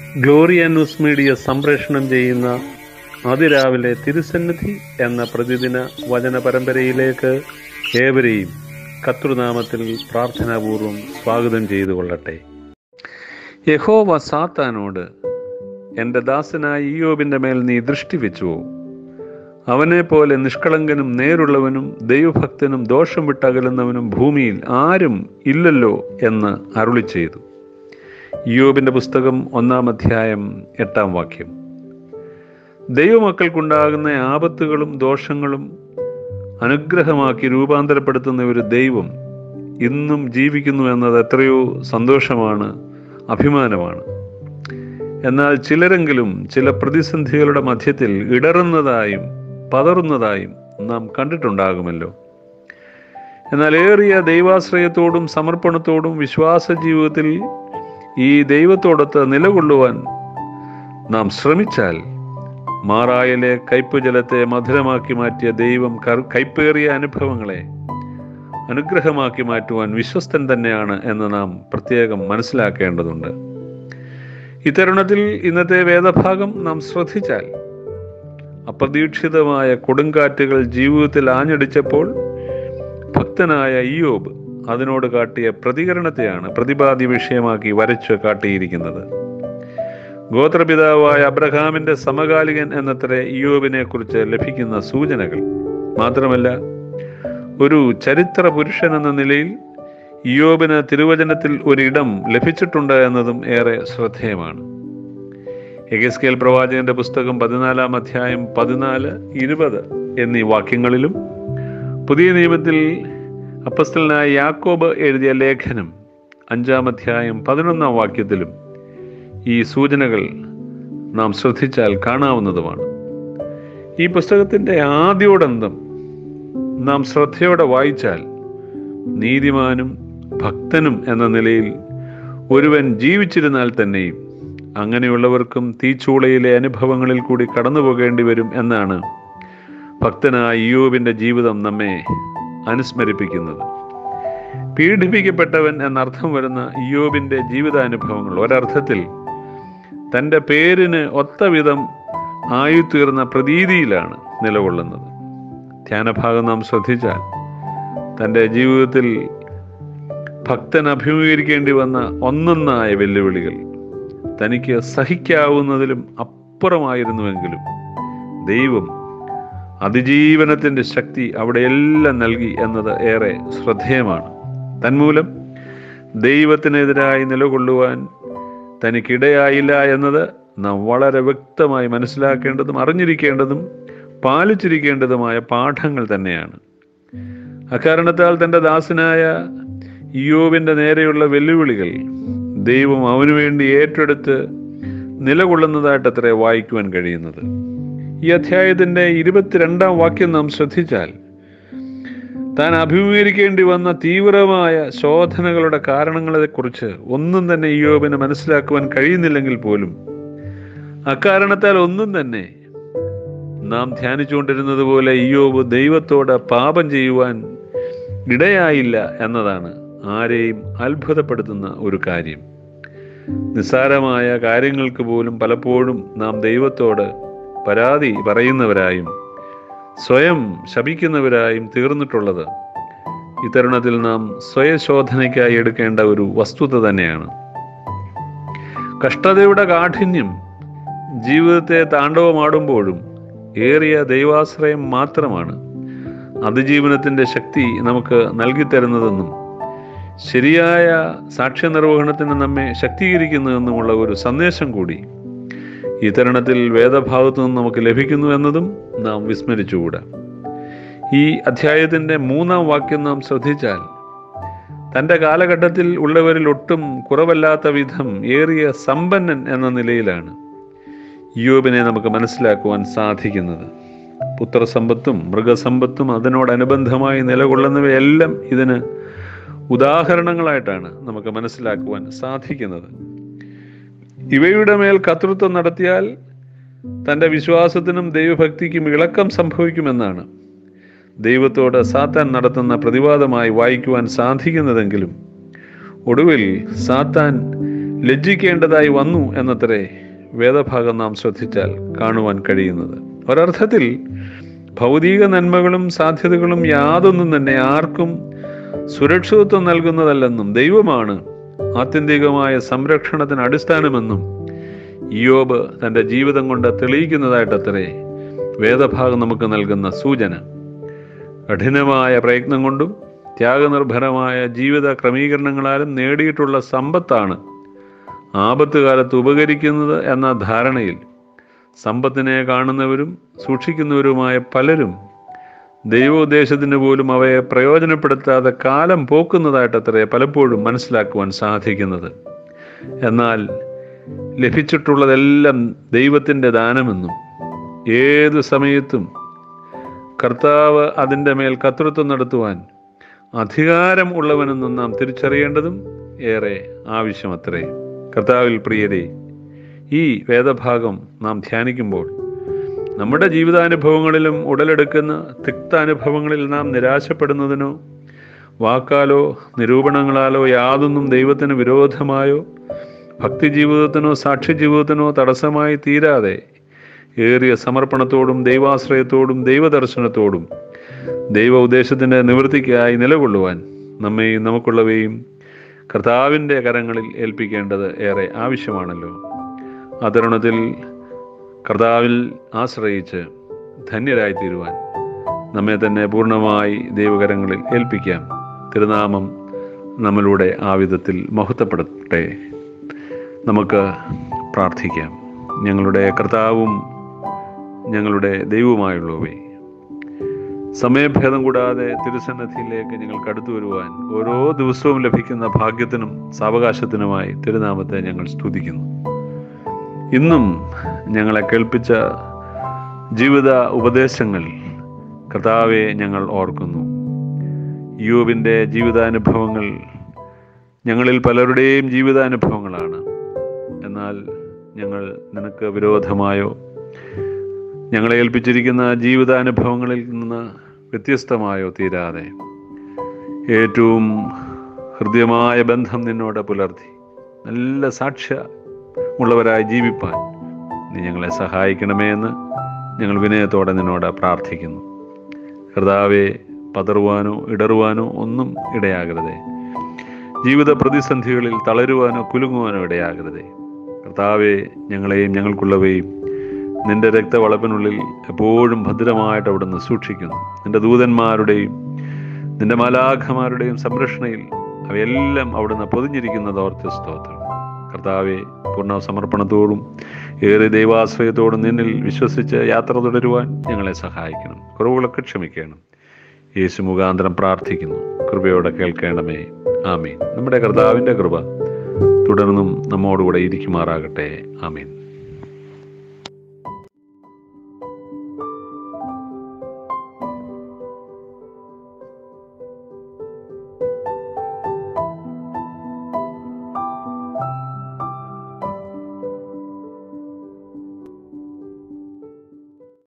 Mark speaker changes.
Speaker 1: Gloria news media സംപ്രേഷണം ചെയ്യുന്ന അതിരാവിലെ തിരുസന്നിധി എന്ന പ്രതിദിന വചന പരമ്പരയിലേക്ക് ഏവരെയും കർത്തൃനാമത്തിൽ പ്രാർത്ഥനാപൂർവം സ്വാഗതം ചെയ്തു കൊള്ളട്ടെ യഹോവ സാത്താനോട് എൻ്റെ ദാസനായ ഇയോബിൻ്റെ മേൽ നീ ദൃഷ്ടി വെച്ചുവോ അവനെ പോലെ നിഷ്കളങ്കനും നേരുള്ളവനും ദൈവഭക്തനും ദോഷം വിട്ടകലുന്നവനും ഭൂമിയിൽ ആരും ഇല്ലല്ലോ എന്ന് അരുളി ചെയ്തു യോബിന്റെ പുസ്തകം ഒന്നാം അധ്യായം എട്ടാം വാക്യം ദൈവമക്കൾക്കുണ്ടാകുന്ന ആപത്തുകളും ദോഷങ്ങളും അനുഗ്രഹമാക്കി രൂപാന്തരപ്പെടുത്തുന്ന ഒരു ദൈവം ഇന്നും ജീവിക്കുന്നു എന്നത് എത്രയോ സന്തോഷമാണ് അഭിമാനമാണ് എന്നാൽ ചിലരെങ്കിലും ചില പ്രതിസന്ധികളുടെ മധ്യത്തിൽ ഇടറുന്നതായും പതറുന്നതായും നാം കണ്ടിട്ടുണ്ടാകുമല്ലോ എന്നാൽ ഏറിയ ദൈവാശ്രയത്തോടും സമർപ്പണത്തോടും വിശ്വാസ ജീവിതത്തിൽ ഈ ദൈവത്തോടൊത്ത് നിലകൊള്ളുവാൻ നാം ശ്രമിച്ചാൽ മാറായിലെ കയ്പ് ജലത്തെ മധുരമാക്കി മാറ്റിയ ദൈവം കൈപ്പേറിയ അനുഭവങ്ങളെ അനുഗ്രഹമാക്കി മാറ്റുവാൻ വിശ്വസ്തൻ തന്നെയാണ് എന്ന് നാം പ്രത്യേകം മനസ്സിലാക്കേണ്ടതുണ്ട് ഇത്തരുണത്തിൽ ഇന്നത്തെ വേദഭാഗം നാം ശ്രദ്ധിച്ചാൽ അപ്രതീക്ഷിതമായ കൊടുങ്കാറ്റുകൾ ജീവിതത്തിൽ ആഞ്ഞടിച്ചപ്പോൾ ഭക്തനായ ഇയോബ് അതിനോട് കാട്ടിയ പ്രതികരണത്തെയാണ് പ്രതിപാദ്യ വിഷയമാക്കി വരച്ചു കാട്ടിയിരിക്കുന്നത് ഗോത്രപിതാവായ അബ്രഹാമിന്റെ സമകാലികൻ എന്നത്രേ ഇയോബിനെ കുറിച്ച് ലഭിക്കുന്ന സൂചനകൾ മാത്രമല്ല ഒരു ചരിത്ര പുരുഷൻ എന്ന നിലയിൽ ഇയോബിന് തിരുവചനത്തിൽ ഒരിടം ലഭിച്ചിട്ടുണ്ട് എന്നതും ഏറെ ശ്രദ്ധേയമാണ് എഗസ്കേൽ പ്രവാചകന്റെ പുസ്തകം പതിനാലാം അധ്യായം പതിനാല് ഇരുപത് എന്നീ വാക്യങ്ങളിലും പുതിയ നിയമത്തിൽ അപ്പസ്തലനായ യാക്കോബ് എഴുതിയ ലേഖനം അഞ്ചാം അധ്യായം പതിനൊന്നാം വാക്യത്തിലും ഈ സൂചനകൾ നാം ശ്രദ്ധിച്ചാൽ കാണാവുന്നതുമാണ് ഈ പുസ്തകത്തിൻ്റെ ആദ്യോടന്തം നാം ശ്രദ്ധയോടെ വായിച്ചാൽ നീതിമാനും ഭക്തനും എന്ന നിലയിൽ ഒരുവൻ ജീവിച്ചിരുന്നാൽ തന്നെയും അങ്ങനെയുള്ളവർക്കും തീച്ചൂളയിലെ അനുഭവങ്ങളിൽ കൂടി കടന്നു പോകേണ്ടി വരും എന്നാണ് ഭക്തനായ ഇയോബിന്റെ ജീവിതം നമ്മെ അനുസ്മരിപ്പിക്കുന്നത് പീഡിപ്പിക്കപ്പെട്ടവൻ എന്നർത്ഥം വരുന്ന ഇയോബിന്റെ ജീവിതാനുഭവങ്ങൾ ഒരർത്ഥത്തിൽ തൻ്റെ പേരിന് ഒത്ത വിധം ആയിത്തീർന്ന പ്രതീതിയിലാണ് നിലകൊള്ളുന്നത് ധ്യാനഭാഗം നാം ശ്രദ്ധിച്ചാൽ തൻ്റെ ജീവിതത്തിൽ ഭക്തൻ അഭിമുഖീകരിക്കേണ്ടി വന്ന ഒന്നൊന്നായ വെല്ലുവിളികൾ തനിക്ക് സഹിക്കാവുന്നതിലും അപ്പുറമായിരുന്നുവെങ്കിലും ദൈവം അതിജീവനത്തിൻ്റെ ശക്തി അവിടെയെല്ലാം നൽകി എന്നത് ഏറെ ശ്രദ്ധേയമാണ് തന്മൂലം ദൈവത്തിനെതിരായി നിലകൊള്ളുവാൻ തനിക്കിടയായില്ല എന്നത് നാം വളരെ വ്യക്തമായി മനസ്സിലാക്കേണ്ടതും അറിഞ്ഞിരിക്കേണ്ടതും പാലിച്ചിരിക്കേണ്ടതുമായ പാഠങ്ങൾ തന്നെയാണ് അക്കാരണത്താൽ തൻ്റെ ദാസനായ ഇയോവിൻ്റെ നേരെയുള്ള വെല്ലുവിളികൾ ദൈവം അവനു വേണ്ടി ഏറ്റെടുത്ത് നിലകൊള്ളുന്നതായിട്ടത്രേ വായിക്കുവാൻ കഴിയുന്നത് ഈ അധ്യായത്തിൻ്റെ ഇരുപത്തിരണ്ടാം വാക്യം നാം ശ്രദ്ധിച്ചാൽ താൻ അഭിമുഖീകരിക്കേണ്ടി വന്ന തീവ്രമായ ശോധനകളുടെ കാരണങ്ങളെക്കുറിച്ച് ഒന്നും തന്നെ ഇയോബിന് മനസ്സിലാക്കുവാൻ കഴിയുന്നില്ലെങ്കിൽ പോലും അക്കാരണത്താൽ ഒന്നും തന്നെ നാം ധ്യാനിച്ചുകൊണ്ടിരുന്നത് പോലെ ഇയോബ് ദൈവത്തോട് പാപം ചെയ്യുവാൻ ഇടയായില്ല എന്നതാണ് ആരെയും അത്ഭുതപ്പെടുത്തുന്ന ഒരു കാര്യം നിസ്സാരമായ കാര്യങ്ങൾക്ക് പോലും പലപ്പോഴും നാം ദൈവത്തോട് പരാതി പറയുന്നവരായും സ്വയം ശപിക്കുന്നവരായും തീർന്നിട്ടുള്ളത് ഇത്തരുണത്തിൽ നാം സ്വയശോധനയ്ക്കായി എടുക്കേണ്ട ഒരു വസ്തുത തന്നെയാണ് കഷ്ടതയുടെ കാഠിന്യം ജീവിതത്തെ താണ്ഡവമാടുമ്പോഴും ഏറിയ ദൈവാശ്രയം മാത്രമാണ് അതിജീവനത്തിൻ്റെ ശക്തി നമുക്ക് നൽകിത്തരുന്നതെന്നും ശരിയായ സാക്ഷ്യ നിർവഹണത്തിന് നമ്മെ ശക്തീകരിക്കുന്നതെന്നുമുള്ള ഒരു സന്ദേശം കൂടി ഈ തരുണത്തിൽ വേദഭാഗത്തു നിന്ന് നമുക്ക് ലഭിക്കുന്നു എന്നതും നാം വിസ്മരിച്ചുകൂടാ ഈ അധ്യായത്തിൻ്റെ മൂന്നാം വാക്യം നാം ശ്രദ്ധിച്ചാൽ തൻ്റെ കാലഘട്ടത്തിൽ ഉള്ളവരിൽ ഒട്ടും കുറവല്ലാത്ത വിധം ഏറിയ സമ്പന്നൻ എന്ന നിലയിലാണ് യോബിനെ നമുക്ക് മനസ്സിലാക്കുവാൻ സാധിക്കുന്നത് പുത്രസമ്പത്തും മൃഗസമ്പത്തും അതിനോടനുബന്ധമായി നിലകൊള്ളുന്നവയെല്ലാം ഇതിന് ഉദാഹരണങ്ങളായിട്ടാണ് നമുക്ക് മനസ്സിലാക്കുവാൻ സാധിക്കുന്നത് ഇവയുടെ മേൽ കർത്തൃത്വം നടത്തിയാൽ തൻ്റെ വിശ്വാസത്തിനും ദൈവഭക്തിക്കും ഇളക്കം സംഭവിക്കുമെന്നാണ് ദൈവത്തോട് സാത്താൻ നടത്തുന്ന പ്രതിവാദമായി വായിക്കുവാൻ സാധിക്കുന്നതെങ്കിലും ഒടുവിൽ സാത്താൻ ലജ്ജിക്കേണ്ടതായി വന്നു എന്നത്രേ വേദഭാഗം നാം ശ്രദ്ധിച്ചാൽ കാണുവാൻ കഴിയുന്നത് ഒരർത്ഥത്തിൽ ഭൗതിക നന്മകളും സാധ്യതകളും യാതൊന്നും തന്നെ ആർക്കും സുരക്ഷിതത്വം നൽകുന്നതല്ലെന്നും ദൈവമാണ് ആത്യന്തികമായ സംരക്ഷണത്തിന് അടിസ്ഥാനമെന്നും ഇയോബ് തൻ്റെ ജീവിതം കൊണ്ട് തെളിയിക്കുന്നതായിട്ടത്രേ വേദഭാഗം നമുക്ക് നൽകുന്ന സൂചന കഠിനമായ പ്രയത്നം കൊണ്ടും ത്യാഗനിർഭരമായ ജീവിത ക്രമീകരണങ്ങളാലും നേടിയിട്ടുള്ള സമ്പത്താണ് ആപത്ത് കാലത്ത് ഉപകരിക്കുന്നത് എന്ന ധാരണയിൽ സമ്പത്തിനെ കാണുന്നവരും സൂക്ഷിക്കുന്നവരുമായ പലരും ദൈവോദ്ദേശത്തിന് പോലും അവയെ പ്രയോജനപ്പെടുത്താതെ കാലം പോക്കുന്നതായിട്ടത്രേ പലപ്പോഴും മനസ്സിലാക്കുവാൻ സാധിക്കുന്നത് എന്നാൽ ലഭിച്ചിട്ടുള്ളതെല്ലാം ദൈവത്തിൻ്റെ ദാനമെന്നും ഏത് സമയത്തും കർത്താവ് അതിൻ്റെ മേൽ കർത്തൃത്വം നടത്തുവാൻ അധികാരം ഉള്ളവനെന്നും നാം തിരിച്ചറിയേണ്ടതും ഏറെ ആവശ്യമത്രേ കർത്താവിൽ പ്രിയരെ ഈ വേദഭാഗം നാം ധ്യാനിക്കുമ്പോൾ നമ്മുടെ ജീവിതാനുഭവങ്ങളിലും ഉടലെടുക്കുന്ന തിക്താനുഭവങ്ങളിൽ നാം നിരാശപ്പെടുന്നതിനോ വാക്കാലോ നിരൂപണങ്ങളാലോ യാതൊന്നും ദൈവത്തിന് വിരോധമായോ ഭക്തി ജീവിതത്തിനോ സാക്ഷി ജീവിതത്തിനോ തടസ്സമായി തീരാതെ ഏറിയ സമർപ്പണത്തോടും ദൈവാശ്രയത്തോടും ദൈവദർശനത്തോടും ദൈവ ഉദ്ദേശത്തിൻ്റെ നിവൃത്തിക്കായി നിലകൊള്ളുവാൻ നമ്മെയും നമുക്കുള്ളവയും കർത്താവിൻ്റെ കരങ്ങളിൽ ഏൽപ്പിക്കേണ്ടത് ഏറെ ആവശ്യമാണല്ലോ ആ തരുണത്തിൽ കർത്താവിൽ ആശ്രയിച്ച് ധന്യരായി തീരുവാൻ നമ്മെ തന്നെ പൂർണ്ണമായി ദൈവകരങ്ങളിൽ ഏൽപ്പിക്കാം തിരുനാമം നമ്മളുടെ ആ വിധത്തിൽ മഹത്വപ്പെടട്ടെ നമുക്ക് പ്രാർത്ഥിക്കാം ഞങ്ങളുടെ കർത്താവും ഞങ്ങളുടെ ദൈവവുമായുള്ളവേ സമയഭേദം കൂടാതെ തിരുസന്നദ്ധിയിലേക്ക് ഞങ്ങൾക്ക് അടുത്തു വരുവാൻ ഓരോ ദിവസവും ലഭിക്കുന്ന ഭാഗ്യത്തിനും സാവകാശത്തിനുമായി തിരുനാമത്തെ ഞങ്ങൾ സ്തുതിക്കുന്നു ഇന്നും ഞങ്ങളെ കേൾപ്പിച്ച ജീവിത ഉപദേശങ്ങൾ കർത്താവെ ഞങ്ങൾ ഓർക്കുന്നു യൂബിൻ്റെ ജീവിതാനുഭവങ്ങൾ ഞങ്ങളിൽ പലരുടെയും ജീവിതാനുഭവങ്ങളാണ് എന്നാൽ ഞങ്ങൾ നിനക്ക് വിരോധമായോ ഞങ്ങളെ ഏൽപ്പിച്ചിരിക്കുന്ന ജീവിതാനുഭവങ്ങളിൽ നിന്ന് വ്യത്യസ്തമായോ തീരാതെ ഏറ്റവും ഹൃദ്യമായ ബന്ധം നിന്നോട് പുലർത്തി നല്ല സാക്ഷ്യ ഉള്ളവരായി ജീവിപ്പാൻ നീ ഞങ്ങളെ സഹായിക്കണമേ എന്ന് ഞങ്ങൾ വിനയത്തോടെ നിന്നോട് പ്രാർത്ഥിക്കുന്നു കർത്താവെ പതറുവാനോ ഇടറുവാനോ ഒന്നും ഇടയാകരുതേ ജീവിത പ്രതിസന്ധികളിൽ തളരുവാനോ കുലുങ്ങുവാനോ ഇടയാകരുതേ കർത്താവെ ഞങ്ങളെയും ഞങ്ങൾക്കുള്ളവയും നിന്റെ രക്തവളപ്പിനുള്ളിൽ എപ്പോഴും ഭദ്രമായിട്ട് അവിടുന്ന് സൂക്ഷിക്കുന്നു നിന്റെ ദൂതന്മാരുടെയും നിന്റെ മാലാഖമാരുടെയും സംരക്ഷണയിൽ അവയെല്ലാം അവിടുന്ന് പൊതിഞ്ഞിരിക്കുന്നത് ഓർത്ത് സ്തോത്രം കർത്താവെ പൂർണ്ണ സമർപ്പണത്തോടും ഏറെ ദൈവാശ്രയത്തോടും നിന്നിൽ വിശ്വസിച്ച് യാത്ര തുടരുവാൻ ഞങ്ങളെ സഹായിക്കണം കുറവുകളൊക്കെ ക്ഷമിക്കണം യേശു മുഖാന്തരം പ്രാർത്ഥിക്കുന്നു കൃപയോടെ കേൾക്കേണമേ ആമീൻ നമ്മുടെ കർത്താവിൻ്റെ കൃപ തുടർന്നും നമ്മോടുകൂടെ ഇരിക്കുമാറാകട്ടെ ആമീൻ